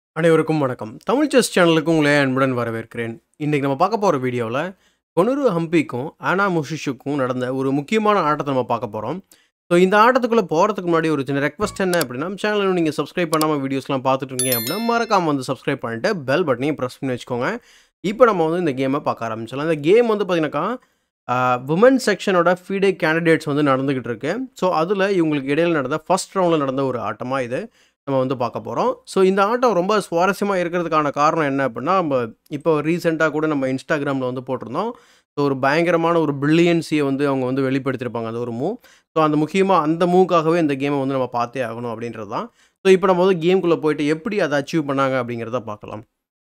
அனைவருக்கும் வணக்கம் தமிழ் செஸ் சேனலுக்கு உங்களை அன்புடன் வரவேற்கிறேன் இன்றைக்கி நம்ம பார்க்க போகிற வீடியோவில் கொனுரு ஹம்பிக்கும் ஆனா முஷிஷுக்கும் நடந்த ஒரு முக்கியமான ஆட்டத்தை நம்ம பார்க்க போகிறோம் ஸோ இந்த ஆட்டத்துக்குள்ளே போகிறதுக்கு முன்னாடி ஒரு சின்ன ரெக்வஸ்ட் என்ன அப்படின்னா சேனலில் நீங்கள் சப்ஸ்கிரைப் பண்ணாமல் வீடியோஸ்லாம் பார்த்துட்டு இருக்கீங்க அப்படின்னா மறக்காமல் வந்து சப்ஸ்கிரைப் பண்ணிட்டு பெல் பட்டனையும் ப்ரெஸ் பண்ணி வச்சுக்கோங்க இப்போ நம்ம வந்து இந்த கேமை பார்க்க ஆரம்பிச்சிடலாம் இந்த கேம் வந்து பார்த்தீங்கன்னாக்கா உமன் செக்ஷனோட ஃபீடே கேண்டிடேட்ஸ் வந்து நடந்துக்கிட்டு இருக்கு ஸோ அதில் இவங்களுக்கு இடையில் நடந்த ஃபர்ஸ்ட் ரவுண்டில் நடந்த ஒரு ஆட்டமாக இது நம்ம வந்து பார்க்க போகிறோம் ஸோ இந்த ஆட்டம் ரொம்ப சுவாரஸ்யமாக இருக்கிறதுக்கான காரணம் என்ன அப்படின்னா நம்ம இப்போ ரீசெண்டாக கூட நம்ம இன்ஸ்டாகிராமில் வந்து போட்டிருந்தோம் ஸோ ஒரு பயங்கரமான ஒரு பிரில்லியன்சியை வந்து அவங்க வந்து வெளிப்படுத்தியிருப்பாங்க அந்த ஒரு மூவ் ஸோ அந்த முக்கியமாக அந்த மூவுக்காகவே இந்த கேமை வந்து நம்ம பார்த்தே ஆகணும் அப்படின்றது தான் ஸோ இப்போ நம்ம வந்து கேம்குள்ளே போயிட்டு எப்படி அதை அச்சீவ் பண்ணாங்க அப்படிங்கிறத பார்க்கலாம்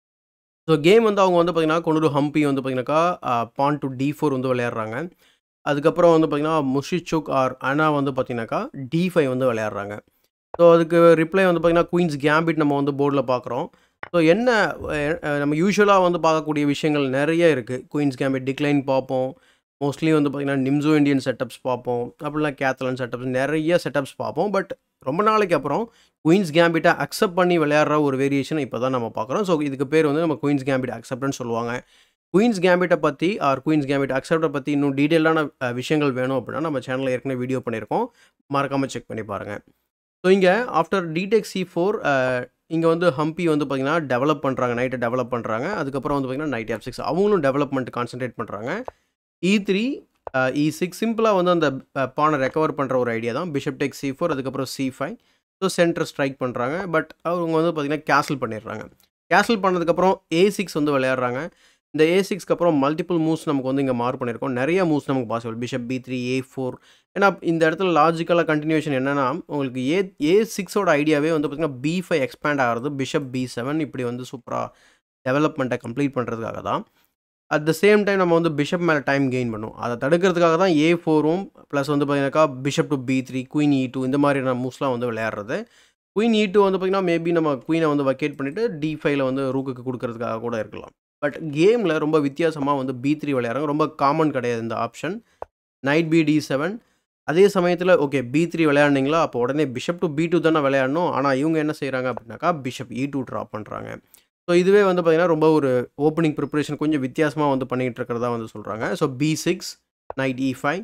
ஸோ கேம் வந்து அவங்க வந்து பார்த்திங்கன்னா கொண்டு ஹம்பி வந்து பார்த்திங்கனாக்கா பான் டு டி ஃபோர் வந்து விளையாடுறாங்க அதுக்கப்புறம் வந்து பார்த்திங்கன்னா முஷிச்சுக் ஆர் அனா வந்து பார்த்திங்கனாக்கா டி ஃபைவ் வந்து விளையாடுறாங்க ஸோ அதுக்கு ரிப்ளை வந்து பார்த்திங்கன்னா குயின்ஸ் கேம்பிட் நம்ம வந்து போர்டில் பார்க்குறோம் ஸோ என்ன அஹ், நம்ம யூஸ்வலாக வந்து பார்க்கக்கூடிய விஷயங்கள் நிறைய இருக்குது குயின்ஸ் கேம்பிட் டிக்ளைன் பார்ப்போம் மோஸ்ட்லி வந்து பார்த்திங்கன்னா நிம்சோ இந்தியன் செட்டப்ஸ் பார்ப்போம் அப்படிலாம் கேத்தலன் செட்டப்ஸ் நிறைய செட்டப்ஸ் பார்ப்போம் பட் ரொம்ப நாளைக்கு அப்புறம் குயின்ஸ் கேம்பிட்டை அக்செப்ட் பண்ணி விளையாடுற ஒரு வேரியேஷன் இப்போ தான் நம்ம பார்க்குறோம் ஸோ இதுக்கு பேர் வந்து நம்ம குயின்ஸ் கேம்பிட் அக்செப்ட்னு சொல்லுவாங்க குயின்ஸ் கேம்பிட்டை பற்றி ஆர் குயின்ஸ் கேம்பிட் அக்செப்டை பற்றி இன்னும் டீட்டெயிலான அஹ், விஷயங்கள் வேணும் அப்படின்னா நம்ம சேனலில் ஏற்கனவே வீடியோ பண்ணியிருக்கோம் மறக்காமல் செக் பண்ணி பாருங்கள் ஸோ இங்கே ஆஃப்டர் டிடெக் சி ஃபோர் இங்கே வந்து ஹம்பி வந்து பார்த்திங்கன்னா டெவலப் பண்ணுறாங்க நைட்டை டெவலப் பண்ணுறாங்க அதுக்கப்புறம் வந்து பார்த்திங்கன்னா நைட் எஃப் சிக்ஸ் அவங்களும் டெவலப்மெண்ட் கான்சென்ட்ரேட் பண்ணுறாங்க இ த்ரீ இ சிக்ஸ் சிம்பிளாக வந்து அந்த பானை ரெக்கவர் பண்ணுற ஒரு ஐடியா தான் பிஷப் டெக் சி ஃபோர் அதுக்கப்புறம் c five so center strike பண்ணுறாங்க பட் அவங்க வந்து பார்த்திங்கன்னா கேன்சல் பண்ணிடுறாங்க கேன்சல் பண்ணதுக்கப்புறம் ஏ சிக்ஸ் வந்து விளையாடுறாங்க இந்த ஏ சிக்ஸ்க்கு அப்புறம் மல்டிபிள் மூவ்ஸ் நமக்கு வந்து இங்கே மார்க் பண்ணியிருக்கோம் நிறைய மூவ்ஸ் நமக்கு possible bishop b three a four ஏன்னா இந்த இடத்துல லாஜிக்கலாக கண்டினியூஷன் என்னென்னா உங்களுக்கு ஏ ஏ சிக்ஸோட ஐடியாவே வந்து பார்த்திங்கன்னா பி ஃபைவ் எக்ஸ்பேண்ட் ஆகிறது பிஷப் பி செவன் இப்படி வந்து சூப்பராக டெவலப்மெண்ட்டை கம்ப்ளீட் பண்ணுறதுக்காக தான் அட் த சேம் டைம் நம்ம வந்து பிஷப் மேலே டைம் கெயின் பண்ணும் அதை தடுக்கிறதுக்காக தான் ஏ ஃபோரும் ப்ளஸ் வந்து பார்த்தீங்கன்னாக்கா bishop to b three queen e two இந்த மாதிரியான மூவ்ஸ்லாம் வந்து விளையாடுறது குயின் இ டூ வந்து பார்த்திங்கன்னா மேபி நம்ம குயினை வந்து வக்கேட் பண்ணிவிட்டு டி ஃபைவ்ல வந்து ரூக்குக்கு கொடுக்கறதுக்காக கூட இருக்கலாம் பட் கேமில் ரொம்ப வித்தியாசமாக வந்து பி த்ரீ விளையாடுறாங்க ரொம்ப காமன் கிடையாது இந்த option knight b d seven அதே சமயத்தில் ஓகே பி த்ரீ விளையாடுனீங்களா அப்போ உடனே பிஷப் டு பி டூ தானே விளையாடணும் ஆனால் இவங்க என்ன செய்கிறாங்க அப்படின்னாக்கா பிஷப் இ டூ ட்ராப் பண்ணுறாங்க ஸோ இதுவே வந்து பார்த்திங்கன்னா ரொம்ப ஒரு ஓப்பனிங் ப்ரிப்பரேஷன் கொஞ்சம் வித்தியாசமாக வந்து பண்ணிகிட்டு இருக்கிறதா வந்து சொல்கிறாங்க so b six knight e five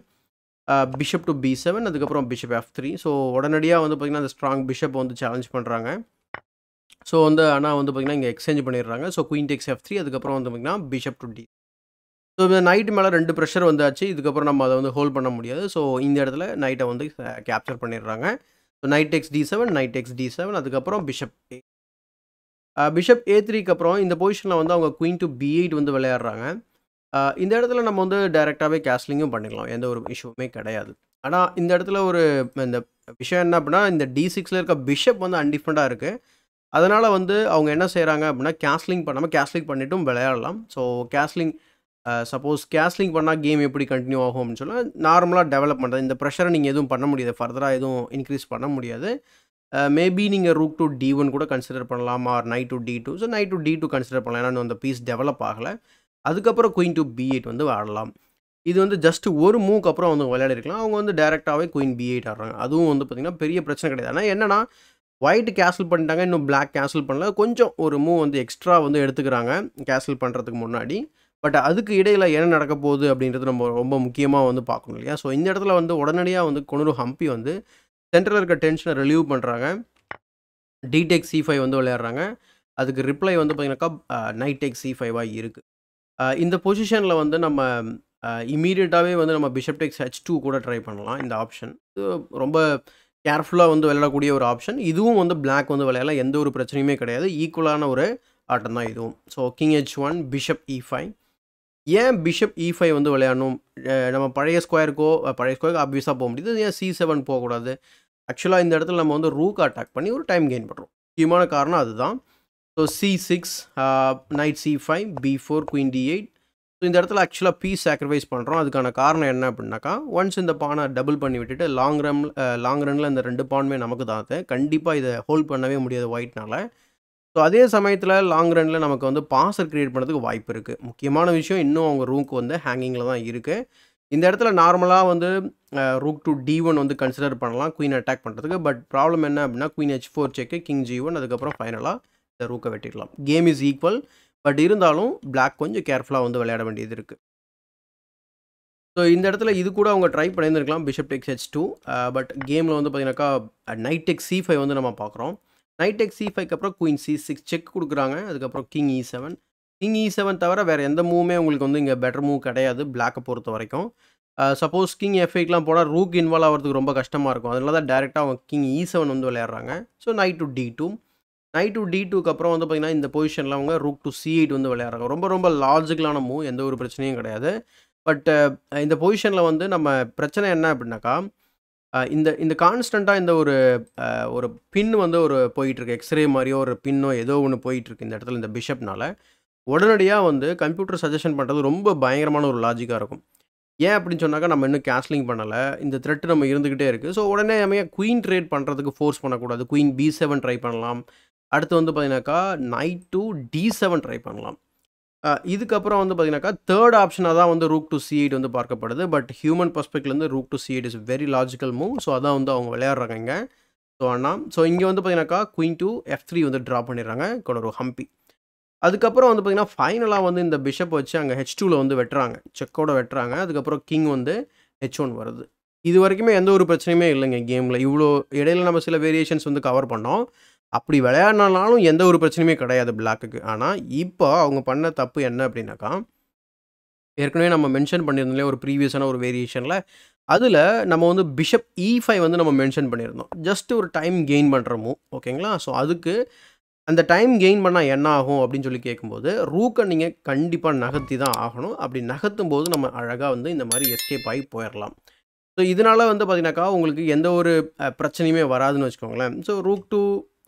bishop to b seven அதுக்கப்புறம் பிஷப் எஃப் த்ரீ ஸோ உடனடியாக வந்து பார்த்திங்கன்னா அந்த ஸ்ட்ராங் பிஷப் வந்து சேலஞ்ச் பண்ணுறாங்க ஸோ வந்து ஆனால் வந்து பார்த்திங்கன்னா இங்கே எக்ஸ்சேஞ்ச் பண்ணிடுறாங்க so queen takes f three அதுக்கப்புறம் வந்து பார்த்திங்கன்னா பிஷப் டு டி ஸோ இந்த நைட்டு மேலே ரெண்டு ப்ரெஷர் வந்தாச்சு இதுக்கப்புறம் நம்ம அதை வந்து ஹோல்ட் பண்ண முடியாது ஸோ இந்த இடத்துல நைட்டை வந்து கேப்சர் பண்ணிடுறாங்க so knight x d seven knight x d seven அதுக்கப்புறம் பிஷப் ஏ பிஷப் ஏ த்ரீக்கு அப்புறம் இந்த பொசிஷனில் வந்து அவங்க குயின் டு பி எயிட் வந்து விளையாடுறாங்க ஆஹ் இந்த இடத்துல நம்ம வந்து டைரெக்டாகவே கேஸ்லிங்கும் பண்ணிக்கலாம் எந்த ஒரு இஷ்யூமே கிடையாது ஆனால் இந்த இடத்துல ஒரு இந்த விஷயம் என்ன அப்படின்னா இந்த டி சிக்ஸில் இருக்க பிஷப் வந்து அன்டிஃபரெண்ட்டாக இருக்குது அதனால் வந்து அவங்க என்ன செய்கிறாங்க அப்படின்னா கேஸ்லிங் பண்ணாமல் கேஸ்லிங் பண்ணிட்டும் விளையாடலாம் ஸோ கேஸ்லிங் சப்போஸ் கேஸ்லிங் பண்ணால் கேம் எப்படி கண்டினியூ ஆகும் அப்படின்னு சொன்னால் நார்மலாக டெவலப் பண்ணுறது இந்த ப்ரெஷரை நீங்கள் எதுவும் பண்ண முடியாது ஃபர்தராக எதுவும் இன்க்ரீஸ் பண்ண முடியாது மேபி நீங்கள் ரூக் டு டி ஒன் கூட கன்சிடர் பண்ணலாம் or knight to d two so knight to d two consider பண்ணலாம் ஏன்னா அந்த பீஸ் டெவலப் ஆகலை அதுக்கப்புறம் குயின் டு பி எயிட் வந்து ஆடலாம் இது வந்து ஜஸ்ட் ஒரு மூவ்க்கு அப்புறம் வந்து விளையாடிருக்கலாம் அவங்க வந்து டேரெக்டாகவே குயின் பி எயிட் ஆடுறாங்க அதுவும் வந்து பார்த்திங்கன்னா பெரிய பிரச்சனை கிடையாது ஆனால் என்னென்னா ஒயிட் கேன்சல் பண்ணிட்டாங்க இன்னும் பிளாக் கேன்சல் பண்ணல கொஞ்சம் ஒரு மூவ் வந்து எக்ஸ்ட்ரா வந்து எடுத்துக்கிறாங்க கேன்சல் பண்ணுறதுக்கு முன்னாடி பட் அதுக்கு இடையில் என்ன நடக்க போகுது அப்படின்றது நம்ம ரொம்ப முக்கியமாக வந்து பார்க்கணும் இல்லையா ஸோ இந்த இடத்துல வந்து உடனடியாக வந்து கொணூரு ஹம்பி வந்து சென்டரில் இருக்க டென்ஷனை ரிலீவ் பண்ணுறாங்க டிடெக் சி ஃபைவ் வந்து விளையாடுறாங்க அதுக்கு ரிப்ளை வந்து பார்த்தீங்கன்னாக்கா நைட் டெக் சி ஃபைவாக இருக்குது இந்த பொசிஷனில் வந்து நம்ம இமீடியட்டாகவே வந்து நம்ம பிஷப் டெக்ஸ் ஹெச் டூ கூட ட்ரை பண்ணலாம் இந்த ஆப்ஷன் இது ரொம்ப கேர்ஃபுல்லாக வந்து விளையாடக்கூடிய ஒரு ஆப்ஷன் இதுவும் வந்து பிளாக் வந்து விளையாடலாம் எந்த ஒரு பிரச்சனையுமே கிடையாது ஈக்குவலான ஒரு ஆட்டம் தான் இதுவும் so king h one bishop e five ஏன் பிஷப் இ ஃபைவ் வந்து விளையாடணும் அஹ் நம்ம பழைய ஸ்கொயருக்கோ அஹ் பழைய ஸ்கொயருக்கு ஆப்வியஸாக போக முடியுது ஏன் சி செவன் போகக்கூடாது ஆக்சுவலாக இந்த இடத்துல நம்ம வந்து ரூக் அட்டாக் பண்ணி ஒரு டைம் கெயின் பண்ணுறோம் முக்கியமான காரணம் அதுதான் so c six knight c five b four queen d eight so இந்த இடத்துல ஆக்சுவலாக பீஸ் சாக்ரிஃபைஸ் பண்ணுறோம் அதுக்கான காரணம் என்ன அப்படின்னாக்கா ஒன்ஸ் இந்த பானை டபுள் பண்ணி விட்டுட்டு லாங் ரன் லாங் ரனில் இந்த ரெண்டு பானுமே நமக்கு தான் அது கண்டிப்பாக இதை ஹோல்ட் பண்ணவே முடியாது ஒயிட்னால ஸோ அதே சமயத்தில் லாங் ரனில் நமக்கு வந்து பாசர் கிரியேட் பண்ணுறதுக்கு வாய்ப்பு இருக்குது முக்கியமான விஷயம் இன்னும் அவங்க ரூக்கு வந்து ஹேங்கிங்கில் தான் இருக்குது இந்த இடத்துல நார்மலாக வந்து ரூக் டு டி ஒன் வந்து கன்சிடர் பண்ணலாம் குயின் அட்டாக் பண்ணுறதுக்கு பட் ப்ராப்ளம் என்ன அப்படின்னா queen h four check king g one அதுக்கப்புறம் ஃபைனலாக இந்த ரூக்கை வெட்டிடலாம் கேம் இஸ் ஈக்குவல் பட் இருந்தாலும் பிளாக் கொஞ்சம் கேர்ஃபுல்லாக வந்து விளையாட வேண்டியது இருக்குது ஸோ இந்த இடத்துல இது கூட அவங்க ட்ரை பண்ணியிருந்திருக்கலாம் bishop takes h two but கேமில் வந்து பார்த்தீங்கன்னாக்கா நைட் டெக் சி ஃபைவ் வந்து நம்ம பார்க்குறோம் நைட் டெக் சி ஃபைவ்க்கு அப்புறம் குயின் சி சிக்ஸ் செக் கொடுக்குறாங்க அதுக்கப்புறம் king e seven king e seven தவிர வேறு எந்த மூவுமே உங்களுக்கு வந்து இங்கே பெட்டர் மூவ் கிடையாது பிளாக்கை பொறுத்த வரைக்கும் சப்போஸ் கிங் எஃப்ஐக்கெலாம் போனால் ரூக் இன்வால்வ் ஆகிறதுக்கு ரொம்ப கஷ்டமாக இருக்கும் அதனால தான் டேரெக்டாக அவங்க கிங் இ செவன் வந்து விளையாடுறாங்க so knight to d two knight to d டூக்கு அப்புறம் வந்து பார்த்திங்கன்னா இந்த பொசிஷனில் அவங்க ரூக் டு சி எயிட் வந்து விளையாடுறாங்க ரொம்ப ரொம்ப லாஜிக்கலான மூவ் எந்த ஒரு பிரச்சனையும் கிடையாது பட் இந்த பொசிஷனில் வந்து நம்ம பிரச்சனை என்ன அப்படின்னாக்கா இந்த இந்த கான்ஸ்டண்ட்டாக இந்த ஒரு ஒரு பின் வந்து ஒரு போயிட்டுருக்கு எக்ஸ்ரே மாதிரியோ ஒரு பின்னோ ஏதோ ஒன்று போயிட்டுருக்கு இந்த இடத்துல இந்த பிஷப்னால உடனடியாக வந்து கம்ப்யூட்டர் சஜஷன் பண்ணுறது ரொம்ப பயங்கரமான ஒரு லாஜிக்காக இருக்கும் ஏன் அப்படின்னு சொன்னாக்கா நம்ம இன்னும் கேஸ்லிங் பண்ணலை இந்த த்ரெட் நம்ம இருந்துக்கிட்டே இருக்குது ஸோ உடனே நம்ம குயின் ட்ரேட் பண்ணுறதுக்கு ஃபோர்ஸ் பண்ணக்கூடாது குயின் பி செவன் ட்ரை பண்ணலாம் அடுத்து வந்து பார்த்தீங்கன்னாக்கா knight to d seven try பண்ணலாம் இதுக்கப்புறம் வந்து பார்த்தீங்கன்னாக்கா தேர்ட் ஆப்ஷனாக தான் வந்து ரூக் டு சி எயிட் வந்து பார்க்கப்படுது பட் ஹியூமன் பர்ஸ்பெக்ட்லேருந்து rook to c eight is very logical move so அதான் வந்து அவங்க விளையாடுறாங்க இங்கே ஸோ ஆனால் ஸோ இங்கே வந்து பார்த்தீங்கன்னாக்கா குயின் டூ எஃப் த்ரீ வந்து ட்ரா பண்ணிடுறாங்க ஒரு ஹம்பி அதுக்கப்புறம் வந்து பார்த்திங்கன்னா ஃபைனலாக வந்து இந்த பிஷப் வச்சு அங்கே ஹெச் டூவில் வந்து வெட்டுறாங்க செக்கோட வெட்டுறாங்க அதுக்கப்புறம் கிங் வந்து ஹெச் ஒன் வருது இது வரைக்குமே எந்த ஒரு பிரச்சனையுமே இல்லைங்க கேமில் இவ்வளோ இடையில நம்ம சில வேரியேஷன்ஸ் வந்து கவர் பண்ணோம் அப்படி விளையாடினாலும் எந்த ஒரு பிரச்சனையுமே கிடையாது பிளாக்குக்கு ஆனால் இப்போ அவங்க பண்ண தப்பு என்ன அப்படின்னாக்கா ஏற்கனவே நம்ம மென்ஷன் பண்ணியிருந்தோம்லே ஒரு ப்ரீவியஸான ஒரு வேரியேஷனில் அதில் நம்ம வந்து பிஷப் இ ஃபைவ் வந்து நம்ம மென்ஷன் பண்ணியிருந்தோம் ஜஸ்ட் ஒரு டைம் கெயின் பண்ணுறமோ ஓகேங்களா ஸோ அதுக்கு அந்த டைம் கெயின் பண்ணால் என்ன ஆகும் அப்படின்னு சொல்லி கேட்கும்போது ரூக்கை நீங்கள் கண்டிப்பாக நகர்த்தி தான் ஆகணும் அப்படி நகர்த்தும் போது நம்ம அழகாக வந்து இந்த மாதிரி எஸ்கேப் ஆகி போயிடலாம் ஸோ இதனால் வந்து பார்த்தீங்கன்னாக்கா உங்களுக்கு எந்த ஒரு பிரச்சனையுமே வராதுன்னு வச்சுக்கோங்களேன் so rook to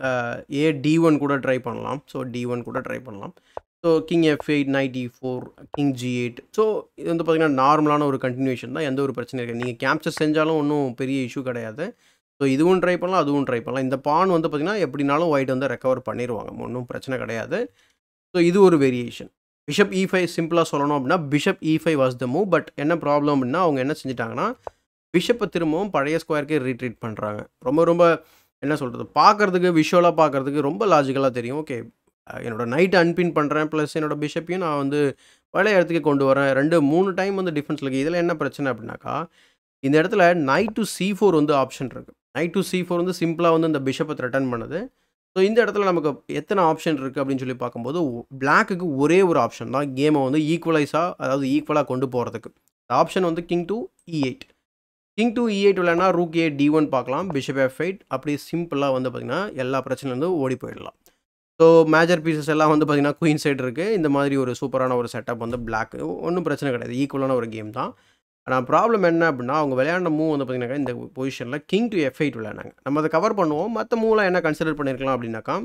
a d one கூட ட்ரை பண்ணலாம் ஸோ டி ஒன் கூட ட்ரை பண்ணலாம் so king f eight knight e four king g eight so இது வந்து பார்த்திங்கன்னா நார்மலான ஒரு கண்டினியூஷன் தான் எந்த ஒரு பிரச்சனையும் இருக்குது நீங்கள் கேப்சர் செஞ்சாலும் ஒன்றும் பெரிய இஷ்யூ கிடையாது ஸோ இதுவும் ட்ரை பண்ணலாம் அதுவும் ட்ரை பண்ணலாம் இந்த பான் வந்து பார்த்திங்கன்னா எப்படினாலும் ஒயிட் வந்து ரெக்கவர் பண்ணிடுவாங்க ஒன்றும் பிரச்சனை கிடையாது ஸோ இது ஒரு வேரியேஷன் பிஷப் இ ஃபைவ் சிம்பிளாக சொல்லணும் அப்படின்னா bishop e five was the move but என்ன ப்ராப்ளம் அப்படின்னா அவங்க என்ன செஞ்சிட்டாங்கன்னா பிஷப்பை திரும்பவும் பழைய ஸ்கொயருக்கே ரீட்ரீட் பண்ணுறாங்க ரொம்ப ரொம்ப என்ன சொல்கிறது பார்க்குறதுக்கு விஷுவலாக பார்க்குறதுக்கு ரொம்ப லாஜிக்கலாக தெரியும் ஓகே என்னோடய நைட் அன்பின் பண்ணுறேன் ப்ளஸ் என்னோடய பிஷப்பையும் நான் வந்து பழைய இடத்துக்கு கொண்டு வரேன் ரெண்டு மூணு டைம் வந்து டிஃப்ரென்ஸ் இருக்குது இதில் என்ன பிரச்சனை அப்படின்னாக்கா இந்த இடத்துல நைட் டு சி ஃபோர் வந்து ஆப்ஷன் இருக்குது நைட் டு சி ஃபோர் வந்து சிம்பிளாக வந்து இந்த பிஷப்பை த்ரெட்டன் பண்ணுது ஸோ இந்த இடத்துல நமக்கு எத்தனை ஆப்ஷன் இருக்குது அப்படின்னு சொல்லி பார்க்கும்போது பிளாக்குக்கு ஒரே ஒரு ஆப்ஷன் தான் கேமை வந்து ஈக்குவலைஸாக அதாவது ஈக்குவலாக கொண்டு போகிறதுக்கு ஆப்ஷன் வந்து king to e eight king to e eight இல்லைனா ரூக் ஏ டி ஒன் பார்க்கலாம் பிஷப் எஃப் எயிட் அப்படி சிம்பிளாக வந்து பார்த்திங்கன்னா எல்லா பிரச்சனையும் ஓடி போயிடலாம் ஸோ மேஜர் பீசஸ் எல்லாம் வந்து பார்த்திங்கன்னா குயின் சைடு இருக்குது இந்த மாதிரி ஒரு சூப்பரான ஒரு செட்டப் வந்து பிளாக் ஒன்றும் பிரச்சனை கிடையாது ஈக்குவலான ஒரு கேம் தான் ஆனால் ப்ராப்ளம் என்ன அப்படின்னா அவங்க விளையாண்ட மூவ் வந்து பார்த்திங்கனாக்கா இந்த பொசிஷனில் கிங் டு எஃப் எயிட் விளையாண்டாங்க நம்ம அதை கவர் பண்ணுவோம் மற்ற மூவ்லாம் என்ன கன்சிடர் பண்ணியிருக்கலாம் அப்படின்னாக்கா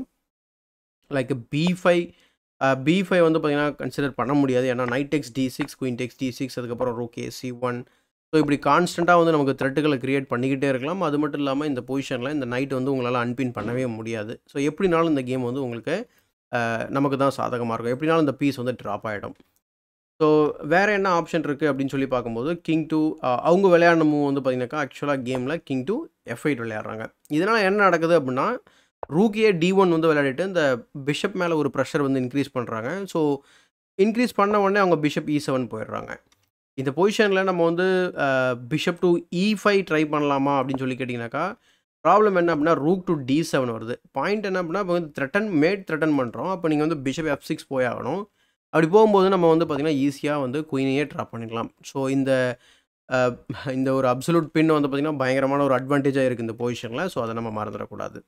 like b five b five வந்து பார்த்திங்கன்னா கன்சிடர் பண்ண முடியாது ஏன்னா knight takes d six queen takes d six அதுக்கப்புறம் ரூகே சி ஒன் ஸோ இப்படி கான்ஸ்டண்ட்டாக வந்து நமக்கு த்ரெட்டுகளை க்ரியேட் பண்ணிக்கிட்டே இருக்கலாம் அது மட்டும் இல்லாமல் இந்த பொசிஷனில் இந்த நைட் வந்து உங்களால் அன்பின் பண்ணவே முடியாது ஸோ எப்படினாலும் இந்த கேம் வந்து உங்களுக்கு நமக்கு தான் சாதகமாக இருக்கும் எப்படினாலும் இந்த பீஸ் வந்து ட்ராப் ஆகிடும் ஸோ வேறு என்ன ஆப்ஷன் இருக்குது அப்படின்னு சொல்லி பார்க்கும்போது கிங் டூ அவங்க விளையாடின மூவ் வந்து பார்த்தீங்கன்னாக்கா ஆக்சுவலாக கேமில் கிங் டூ எஃப் எயிட் விளையாடுறாங்க இதனால் என்ன நடக்குது அப்படின்னா ரூக்கியே டி ஒன் வந்து விளையாடிட்டு இந்த பிஷப் மேலே ஒரு ப்ரெஷர் வந்து இன்க்ரீஸ் பண்ணுறாங்க ஸோ இன்க்ரீஸ் பண்ண உடனே அவங்க பிஷப் இ செவன் போயிடுறாங்க இந்த பொசிஷனில் நம்ம வந்து bishop to e five try பண்ணலாமா அப்படின்னு சொல்லி கேட்டிங்கனாக்கா ப்ராப்ளம் என்ன அப்படின்னா ரூக் டு டி செவன் வருது பாயிண்ட் என்ன அப்படின்னா இப்போ வந்து த்ரெட்டன் மேட் த்ரெட்டன் பண்ணுறோம் அப்போ நீங்கள் வந்து பிஷப் எஃப் சிக்ஸ் போய் ஆகணும் அப்படி போகும்போது நம்ம வந்து பார்த்திங்கன்னா ஈஸியாக வந்து குயினையே ட்ராப் பண்ணிக்கலாம் ஸோ இந்த இந்த ஒரு அப்சல்யூட் பின் வந்து பார்த்திங்கன்னா பயங்கரமான ஒரு அட்வான்டேஜாக இருக்குது இந்த பொசிஷனில் ஸோ அதை நம்ம மறந்துடக்கூடாது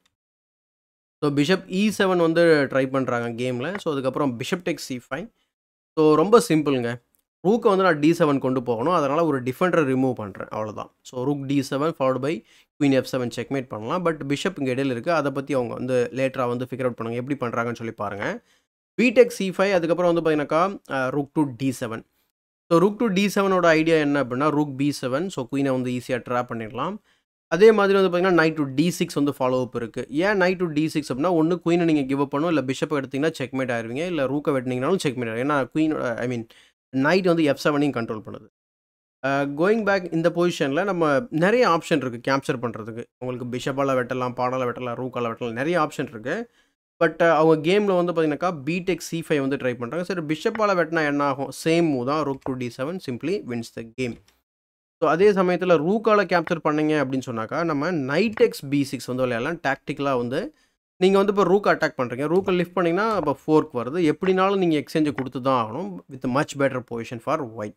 ஸோ பிஷப் இ செவன் வந்து ட்ரை பண்ணுறாங்க கேமில் ஸோ அதுக்கப்புறம் bishop takes c five so ரொம்ப சிம்பிளுங்க ரூக்கை வந்து நான் டி செவன் கொண்டு போகணும் அதனால் ஒரு டிஃபெண்டரை ரிமூவ் பண்ணுறேன் அவ்வளோதான் so rook d seven followed by queen f seven checkmate பண்ணலாம் பட் பிஷப் இங்கே இடையில இருக்குது அதை பற்றி அவங்க வந்து லேட்டராக வந்து ஃபிகர் அவுட் பண்ணுங்க எப்படி பண்ணுறாங்கன்னு சொல்லி பாருங்கள் பிடெக் சி ஃபைவ் அதுக்கப்புறம் வந்து பார்த்தீங்கன்னாக்கா rook to d seven so rook to d செவனோட ஐடியா என்ன அப்படின்னா ரூக் பி செவன் ஸோ குயினை வந்து ஈஸியாக ட்ராப் பண்ணிடலாம் அதே மாதிரி வந்து பார்த்தீங்கன்னா நைட் டு டி சிக்ஸ் வந்து ஃபாலோ அப் இருக்குது ஏன் நைட் டு டி சிக்ஸ் அப்படின்னா ஒன்று குயினை நீங்கள் கிவ் அப் பண்ணும் இல்லை பிஷப் எடுத்திங்கன்னா செக்மேட் ஆயிருவீங்க இல்லை ரூக்கை வெட்டினீங்கனாலும் செக்மேட் ஆகும் ஏன்னா குயின் ஐ மீன் நைட் வந்து எஃப் செவனையும் கண்ட்ரோல் பண்ணுது கோயிங் பேக் இந்த பொசிஷனில் நம்ம நிறைய ஆப்ஷன் இருக்குது கேப்சர் பண்ணுறதுக்கு உங்களுக்கு பிஷப்பால் வெட்டலாம் பாடால் வெட்டலாம் ரூக்கால் வெட்டலாம் நிறைய ஆப்ஷன் இருக்குது பட் அவங்க கேமில் வந்து பார்த்தீங்கன்னாக்கா பிடெக் சி ஃபைவ் வந்து ட்ரை பண்ணுறாங்க சரி பிஷப்பால் வெட்டினா என்ன ஆகும் சேம் மூவ் தான் rook to d seven simply wins the game so அதே சமயத்தில் ரூக்கால் கேப்சர் பண்ணீங்க அப்படின்னு சொன்னாக்கா நம்ம நைட் எக்ஸ் பி சிக்ஸ் வந்து விளையாடலாம் டாக்டிக்கலாக வந்து நீங்கள் வந்து இப்போ ரூக் அட்டாக் பண்ணுறீங்க ரூக்கை லிஃப்ட் பண்ணிங்கன்னா இப்போ ஃபோர்க் வருது எப்படினாலும் நீங்கள் எக்ஸ்சேஞ்சை கொடுத்து தான் ஆகணும் with much better position for white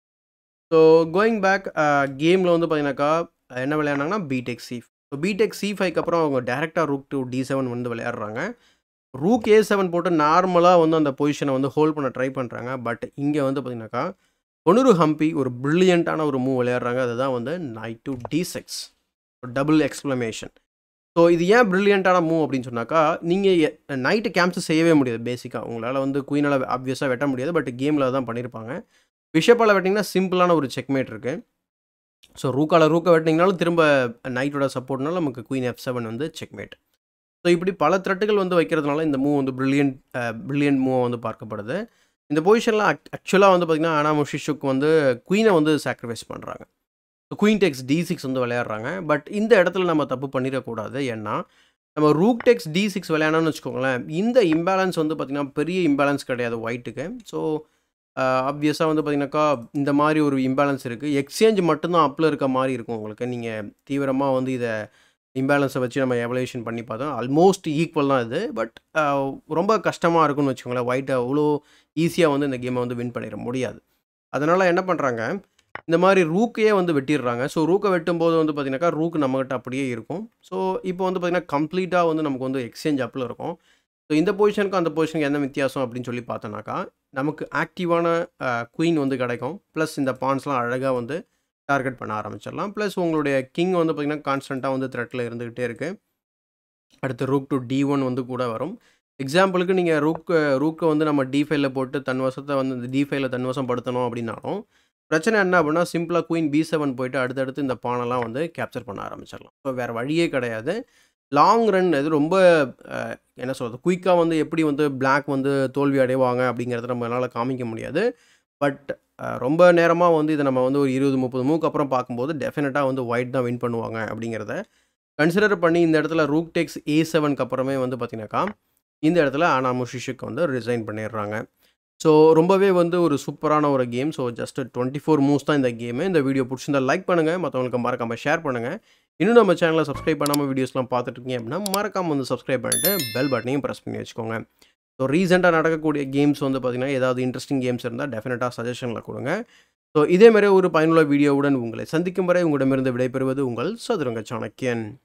so going back கேமில் வந்து பார்த்தீங்கன்னாக்கா என்ன விளையாடுனாங்கன்னா b takes c so b takes c ஃபைவ்க்கு அப்புறம் அவங்க டேரெக்டாக ரூக் டு டி செவன் வந்து விளையாடுறாங்க ரூக் ஏ செவன் போட்டு நார்மலாக வந்து அந்த பொசிஷனை வந்து ஹோல்ட் பண்ண ட்ரை பண்ணுறாங்க பட் இங்கே வந்து பார்த்தீங்கன்னாக்கா ஒனூரு ஹம்பி ஒரு ப்ரில்லியண்ட்டான ஒரு மூவ் விளையாடுறாங்க அதுதான் வந்து knight to d six double exclamation so இது ஏன் ப்ரில்லியண்ட்டான மூவ் அப்படின்னு சொன்னாக்கா நீங்கள் நைட்டு கேம்ப்ஸ் செய்யவே முடியாது பேசிக்காக உங்களால் வந்து குயினால் ஆப்வியஸாக வெட்ட முடியாது பட் கேமில் தான் பண்ணியிருப்பாங்க பிஷப்பால் வெட்டிங்கன்னா சிம்பிளான ஒரு செக்மேட் இருக்குது ஸோ ரூக்கால் ரூக்கை வெட்டினீங்கனாலும் திரும்ப நைட்டோட சப்போர்ட்னால நமக்கு குயின் எஃப் செவன் வந்து செக்மேட் ஸோ இப்படி பல த்ரெட்டுகள் வந்து வைக்கிறதுனால இந்த மூவ் வந்து ப்ரில்லியன்ட் ப்ரில்லியன்ட் மூவாக வந்து பார்க்கப்படுது இந்த பொசிஷனில் ஆக்சுவலாக வந்து பார்த்திங்கன்னா ஆனா முஷிஷுக்கு வந்து குயினை வந்து சாக்ரிஃபைஸ் பண்ணுறாங்க குயின் டெக்ஸ் டி சிக்ஸ் வந்து விளையாடுறாங்க பட் இந்த இடத்துல நம்ம தப்பு பண்ணிடக்கூடாது ஏன்னா நம்ம ரூக் டெக்ஸ் டி சிக்ஸ் விளையாடணும்னு வச்சுக்கோங்களேன் இந்த இம்பேலன்ஸ் வந்து பார்த்திங்கன்னா பெரிய இம்பேலன்ஸ் கிடையாது ஒயிட்டுக்கு ஸோ ஆப்வியஸாக வந்து பார்த்திங்கனாக்கா இந்த மாதிரி ஒரு இம்பேலன்ஸ் இருக்குது எக்ஸ்சேஞ்ச் மட்டும்தான் அப்பில் இருக்க மாதிரி இருக்கும் உங்களுக்கு நீங்கள் தீவிரமாக வந்து இதை இம்பேலன்ஸை வச்சு நம்ம எவலேஷன் பண்ணி பார்த்தோம் ஆல்மோஸ்ட் ஈக்குவல் தான் இது பட் ரொம்ப கஷ்டமாக இருக்கும்னு வச்சுக்கோங்களேன் ஒயிட் அவ்வளோ ஈஸியாக வந்து இந்த கேமை வந்து வின் பண்ணிட முடியாது அதனால் என்ன பண்ணுறாங்க இந்த மாதிரி ரூக்கையே வந்து வெட்டிடுறாங்க ஸோ ரூக்கை வெட்டும்போது வந்து பார்த்திங்கனாக்கா ரூக் நம்மகிட்ட அப்படியே இருக்கும் ஸோ இப்போ வந்து பார்த்திங்கன்னா கம்ப்ளீட்டாக வந்து நமக்கு வந்து எக்ஸ்சேஞ்ச் அப்பில் இருக்கும் ஸோ இந்த பொசிஷனுக்கும் அந்த பொசிஷனுக்கு என்ன வித்தியாசம் அப்படின்னு சொல்லி பார்த்தோன்னாக்கா நமக்கு ஆக்டிவான குயின் வந்து கிடைக்கும் ப்ளஸ் இந்த பான்ஸ்லாம் அழகாக வந்து டார்கெட் பண்ண ஆரம்பிச்சிடலாம் ப்ளஸ் உங்களுடைய கிங் வந்து பார்த்திங்கன்னா கான்ஸ்டண்ட்டாக வந்து த்ரெட்டில் இருந்துக்கிட்டே இருக்குது அடுத்து ரூக் டு டி ஒன் வந்து கூட வரும் எக்ஸாம்பிளுக்கு நீங்கள் ரூக் ரூக்கை வந்து நம்ம டி ஃபைவ்ல போட்டு தன் வசத்தை வந்து இந்த டி ஃபைவ்ல தன் வசம் படுத்தணும் அப்படின்னாலும் பிரச்சனை என்ன அப்படின்னா சிம்பிளாக குயின் பி செவன் போயிட்டு அடுத்தடுத்து இந்த பானெல்லாம் வந்து கேப்சர் பண்ண ஆரம்பிச்சிடலாம் ஸோ வேறு வழியே கிடையாது லாங் ரன் இது ரொம்ப என்ன சொல்கிறது குயிக்காக வந்து எப்படி வந்து பிளாக் வந்து தோல்வி அடைவாங்க அப்படிங்கிறத நம்மளால் காமிக்க முடியாது பட் ரொம்ப நேரமாக வந்து இதை நம்ம வந்து ஒரு இருபது முப்பது மூக்கு அப்புறம் பார்க்கும்போது டெஃபினட்டாக வந்து ஒயிட் தான் வின் பண்ணுவாங்க அப்படிங்கிறத கன்சிடர் பண்ணி இந்த இடத்துல ரூக் டெக்ஸ் ஏ செவனுக்கு அப்புறமே வந்து பார்த்திங்கனாக்கா இந்த இடத்துல ஆனா முஷிஷுக்கு வந்து ரிசைன் பண்ணிடுறாங்க ஸோ ரொம்பவே வந்து ஒரு சூப்பரான ஒரு game so just twenty four moves தான் இந்த கேமு இந்த வீடியோ பிடிச்சிருந்தா லைக் பண்ணுங்கள் மற்றவங்களுக்கு மறக்காமல் ஷேர் பண்ணுங்கள் இன்னும் நம்ம சேனலை சப்ஸ்கிரைப் பண்ணாமல் வீடியோஸ்லாம் பார்த்துட்ருக்கீங்க அப்படின்னா மறக்காமல் வந்து சப்ஸ்கிரைப் பண்ணிட்டு பெல் பட்டனையும் ப்ரெஸ் பண்ணி வச்சுக்கோங்க ஸோ ரீசெண்டாக நடக்கக்கூடிய கேம்ஸ் வந்து பார்த்திங்கன்னா ஏதாவது இன்ட்ரெஸ்டிங் கேம்ஸ் இருந்தால் டெஃபினட்டாக சஜஷனில் கொடுங்க ஸோ இதேமாதிரி ஒரு பயனுள்ள வீடியோவுடன் உங்களை சந்திக்கும் வரை உங்களிடமிருந்து விடைபெறுவது உங்கள் சதுரங்க சாணக்கியன்